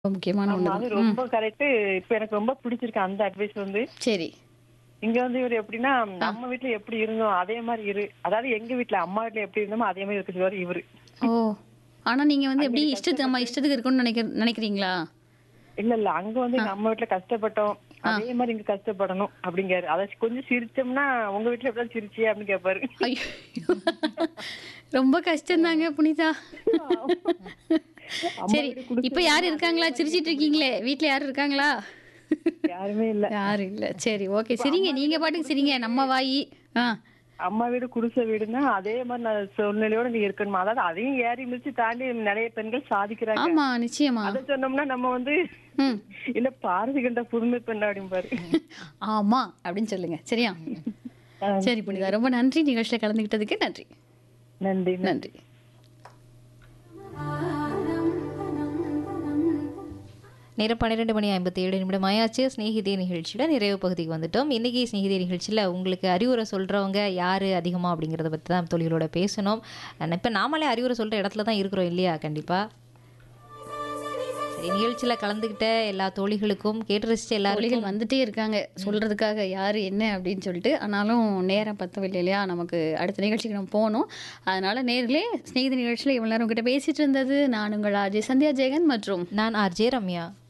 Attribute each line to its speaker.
Speaker 1: ரொம்ப முக்கியமான
Speaker 2: ஆமா, அது
Speaker 1: ஒண்ணு
Speaker 2: ரொம்ப கரெக்ட் இப்ப எனக்கு ரொம்ப பிடிச்சிருக்கு அந்த அட்வைஸ் வந்து
Speaker 1: சரி
Speaker 2: இங்க வந்து இவர் எப்படின்னா நம்ம வீட்ல எப்படி இருந்தோம் அதே மாதிரி இரு அதாவது எங்க வீட்ல அம்மா வீட்ல எப்படி இருந்தோமோ அதே மாதிரி இருக்க சொல்லுவாரு இவரு
Speaker 1: ஓ ஆனா நீங்க வந்து எப்படி இஷ்டத்துக்கு நம்ம இஷ்டத்துக்கு இருக்கணும்னு நினைக்க நினைக்கிறீங்களா
Speaker 2: இல்ல இல்ல அங்க வந்து எங்க அம்மா வீட்ல கஷ்டப்பட்டோம் அதே மாதிரி இங்க கஷ்டப்படணும் அப்படிங்காரு அத கொஞ்சம் சிரிச்சோம்னா உங்க வீட்ல எப்படிதான் சிரிச்சியே அப்படின்னு கேட்பாரு
Speaker 1: ஐயோ ரொம்ப கஷ்டம்தாங்க புனிதா சரி இப்ப யார் இருக்காங்களா சிரிச்சிட்டு இருக்கீங்களே வீட்ல யாரும் இருக்காங்களா
Speaker 2: யாருமே இல்ல
Speaker 1: யாரும் இல்ல சரி ஓகே சரிங்க நீங்க பாட்டுக்கு சரிங்க நம்ம வாயி ஆ
Speaker 2: அம்மா வீடு குடிசை வீடுன்னா அதே மாதிரி நான் சூழ்நிலையோட நீ இருக்கணுமா அதாவது அதையும் ஏறி மிதிச்சு தாண்டி நிறைய பெண்கள் சாதிக்கிறாங்க
Speaker 1: ஆமா நிச்சயமா
Speaker 2: அத சொன்னோம்னா நம்ம வந்து
Speaker 1: ம்
Speaker 2: இல்ல பாரதி கண்ட புதுமை பெண் அப்படிம்பாரு
Speaker 1: ஆமா அப்படின்னு சொல்லுங்க சரியா சரி புனிதா ரொம்ப நன்றி நிகழ்ச்சியில கலந்துக்கிட்டதுக்கு நன்றி
Speaker 2: நன்றி
Speaker 1: நன்றி
Speaker 3: நேரம் பன்னிரெண்டு மணி ஐம்பத்தி ஏழு நிமிடம் ஆயாச்சு ஸ்நேகிதே நிகழ்ச்சியோட நிறைவு பகுதிக்கு வந்துட்டோம் இன்னைக்கு ஸ்நேகிதே நிகழ்ச்சியில் உங்களுக்கு அறிவுரை சொல்கிறவங்க யார் அதிகமாக அப்படிங்கிறத பற்றி தான் தொழிலோட பேசணும் இப்போ நாமளே அறிவுரை சொல்கிற இடத்துல தான் இருக்கிறோம் இல்லையா கண்டிப்பாக சரி நிகழ்ச்சியில் கலந்துக்கிட்ட எல்லா தோழிகளுக்கும் கேட்டு ரசிச்ச எல்லாருக்கும்
Speaker 1: தோழிகள் வந்துட்டே இருக்காங்க சொல்றதுக்காக யாரு என்ன அப்படின்னு சொல்லிட்டு ஆனாலும் நேரம் பத்தவில்லை இல்லையா நமக்கு அடுத்த நிகழ்ச்சிக்கு நம்ம போகணும் அதனால நேர்களே ஸ்நேகித நிகழ்ச்சியில் இவ்வளவு நேரம் கிட்ட பேசிட்டு இருந்தது நான் உங்கள் அஜய் சந்தியா ஜெகன் மற்றும்
Speaker 3: நான் ஆர்ஜே ரம்யா